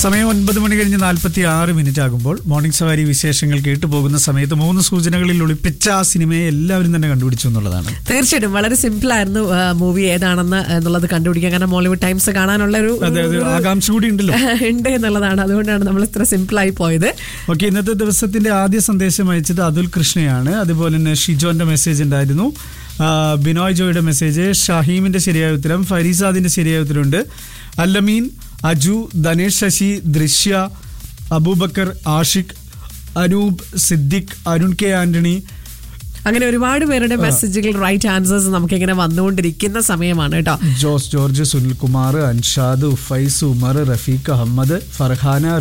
സമയം ഒൻപത് മണി കഴിഞ്ഞ് നാൽപ്പത്തി ആറ് മിനിറ്റ് ആകുമ്പോൾ മോർണിംഗ് സവാരി വിശേഷങ്ങൾ കേട്ടു പോകുന്ന സമയത്ത് മൂന്ന് സൂചനകളിൽ ഒളിപ്പിച്ച ആ സിനിമയെ എല്ലാവരും തന്നെ കണ്ടുപിടിച്ചു എന്നുള്ളതാണ് തീർച്ചയായിട്ടും വളരെ സിമ്പിൾ ആയിരുന്നു മൂവി ഏതാണെന്ന് എന്നുള്ളത് കണ്ടുപിടിക്കാൻ കാരണം മോളിവുഡ് ടൈംസ് കാണാനുള്ള ഒരു അതെ അതെ ഒരു- ആകാംക്ഷ കൂടി ഉണ്ടല്ലോ ഉണ്ട് എന്നുള്ളതാണ് അതുകൊണ്ടാണ് നമ്മൾ ഇത്ര സിമ്പിൾ ആയി പോയത് ഓക്കെ ഇന്നത്തെ ദിവസത്തിന്റെ ആദ്യ സന്ദേശം അയച്ചത് അതുൽ കൃഷ്ണയാണ് അതുപോലെ തന്നെ ഷിജോന്റെ മെസ്സേജ് ഉണ്ടായിരുന്നു ആ, ബിനോയ് ജോയുടെ മെസ്സേജ് ഷഹീമിന്റെ ശരിയായ ഉത്തരം ഫരീസാദിന്റെ ശരിയായ ഉത്തരമുണ്ട് അല്ലമീൻ അജു ധനേഷ് ശശി ദൃശ്യ അബൂബക്കർ ആഷിഖ് അനൂപ് സിദ്ദിഖ് അരുൺ കെ ആന്റണി അങ്ങനെ ഒരുപാട് പേരുടെ മെസ്സേജുകൾ റൈറ്റ് ആൻസേഴ്സ് നമുക്ക് ഇങ്ങനെ വന്നുകൊണ്ടിരിക്കുന്ന സമയമാണ് കേട്ടോ ജോസ് ജോർജ് സുനിൽകുമാർ അൻഷാദ് ഉഫൈസ് ഉമർ റഫീഖ് അഹമ്മദ് ഫർഹാന